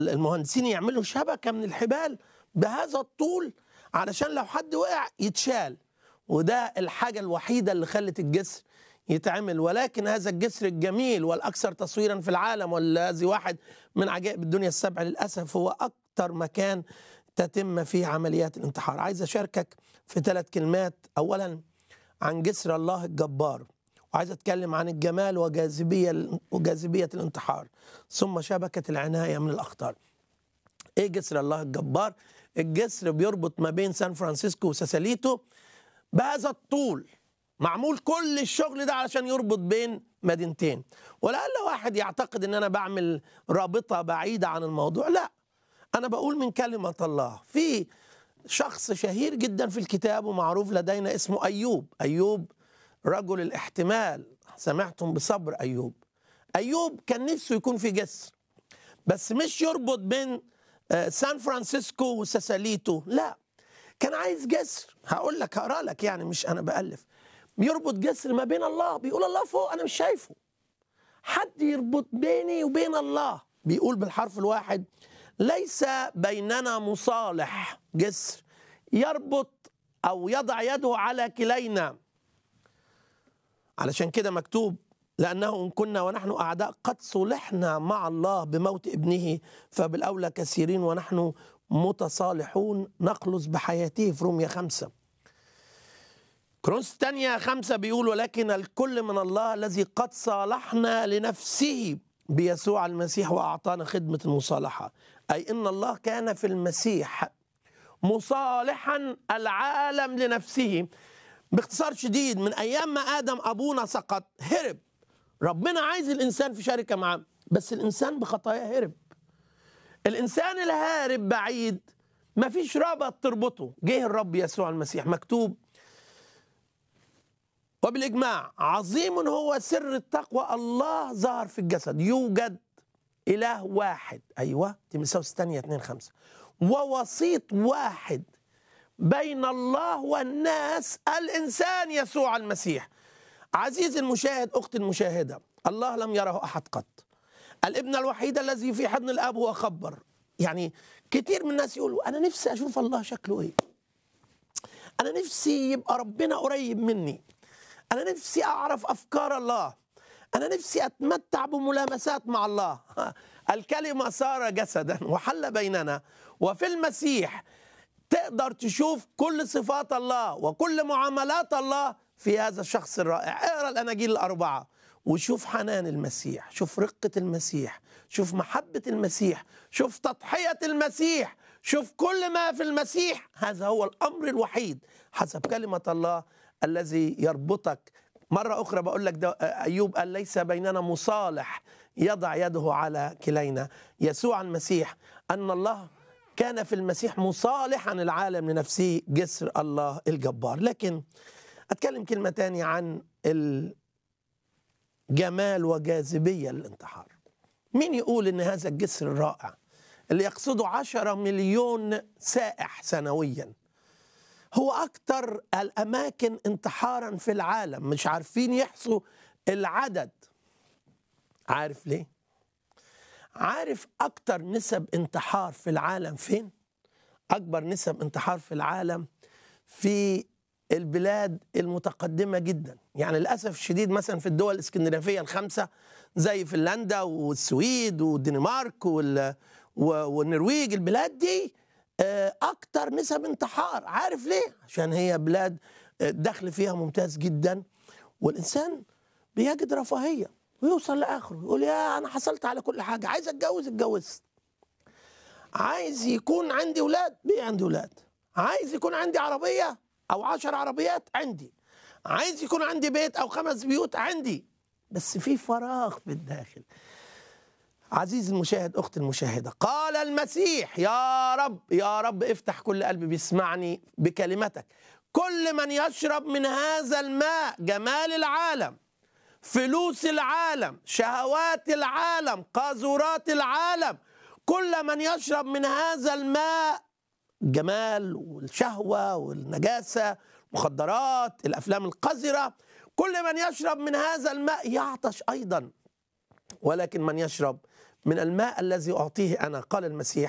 المهندسين يعملوا شبكه من الحبال بهذا الطول علشان لو حد وقع يتشال وده الحاجه الوحيده اللي خلت الجسر يتعمل ولكن هذا الجسر الجميل والاكثر تصويرا في العالم والذي واحد من عجائب الدنيا السبع للاسف هو اكثر مكان تتم فيه عمليات الانتحار عايز اشاركك في ثلاث كلمات اولا عن جسر الله الجبار وعايز اتكلم عن الجمال وجاذبيه وجاذبيه الانتحار ثم شبكه العنايه من الاخطار ايه جسر الله الجبار الجسر بيربط ما بين سان فرانسيسكو وساساليتو بهذا الطول معمول كل الشغل ده علشان يربط بين مدينتين ولعل واحد يعتقد ان انا بعمل رابطه بعيده عن الموضوع لا انا بقول من كلمه الله في شخص شهير جدا في الكتاب ومعروف لدينا اسمه ايوب ايوب رجل الاحتمال سمعتم بصبر ايوب ايوب كان نفسه يكون في جسر بس مش يربط بين سان فرانسيسكو وساساليتو لا كان عايز جسر هقول لك هقرا لك يعني مش انا بالف بيربط جسر ما بين الله بيقول الله فوق انا مش شايفه حد يربط بيني وبين الله بيقول بالحرف الواحد ليس بيننا مصالح جسر يربط او يضع يده على كلينا علشان كده مكتوب لأنه إن كنا ونحن أعداء قد صلحنا مع الله بموت ابنه فبالأولى كثيرين ونحن متصالحون نخلص بحياته في رومية خمسة كرونس الثانية خمسة بيقول ولكن الكل من الله الذي قد صالحنا لنفسه بيسوع المسيح وأعطانا خدمة المصالحة أي إن الله كان في المسيح مصالحا العالم لنفسه باختصار شديد من أيام ما آدم أبونا سقط هرب ربنا عايز الإنسان في شركة معاه بس الإنسان بخطاياه هرب الإنسان الهارب بعيد ما فيش رابط تربطه جه الرب يسوع المسيح مكتوب وبالإجماع عظيم هو سر التقوى الله ظهر في الجسد يوجد إله واحد أيوة تيموثاوس الثانية 2 5 ووسيط واحد بين الله والناس الإنسان يسوع المسيح عزيزي المشاهد أختي المشاهدة الله لم يره أحد قط الابن الوحيد الذي في حضن الأب هو خبر يعني كتير من الناس يقولوا أنا نفسي أشوف الله شكله إيه أنا نفسي يبقى ربنا قريب مني أنا نفسي أعرف أفكار الله أنا نفسي أتمتع بملامسات مع الله الكلمة صار جسدا وحل بيننا وفي المسيح تقدر تشوف كل صفات الله وكل معاملات الله في هذا الشخص الرائع اقرا الاناجيل الاربعه وشوف حنان المسيح شوف رقه المسيح شوف محبه المسيح شوف تضحيه المسيح شوف كل ما في المسيح هذا هو الامر الوحيد حسب كلمه الله الذي يربطك مرة أخرى بقول لك ده أيوب قال ليس بيننا مصالح يضع يده على كلينا يسوع المسيح أن الله كان في المسيح مصالحا العالم لنفسه جسر الله الجبار لكن أتكلم كلمة تانية عن الجمال وجاذبية للانتحار مين يقول إن هذا الجسر الرائع اللي يقصده عشرة مليون سائح سنويا هو أكثر الأماكن انتحارا في العالم مش عارفين يحصوا العدد عارف ليه؟ عارف أكثر نسب انتحار في العالم فين؟ أكبر نسب انتحار في العالم في البلاد المتقدمة جدا يعني للأسف الشديد مثلا في الدول الاسكندنافية الخمسة زي فنلندا والسويد والدنمارك والنرويج البلاد دي اكتر نسب انتحار عارف ليه عشان هي بلاد الدخل فيها ممتاز جدا والانسان بيجد رفاهيه ويوصل لاخره يقول يا انا حصلت على كل حاجه عايز اتجوز اتجوزت عايز يكون عندي اولاد بي عندي اولاد عايز يكون عندي عربيه او عشر عربيات عندي عايز يكون عندي بيت او خمس بيوت عندي بس في فراغ في الداخل عزيزي المشاهد اختي المشاهده قال المسيح يا رب يا رب افتح كل قلب بيسمعني بكلمتك كل من يشرب من هذا الماء جمال العالم فلوس العالم شهوات العالم قاذورات العالم كل من يشرب من هذا الماء الجمال والشهوه والنجاسه مخدرات الافلام القذره كل من يشرب من هذا الماء يعطش ايضا ولكن من يشرب من الماء الذي أعطيه أنا قال المسيح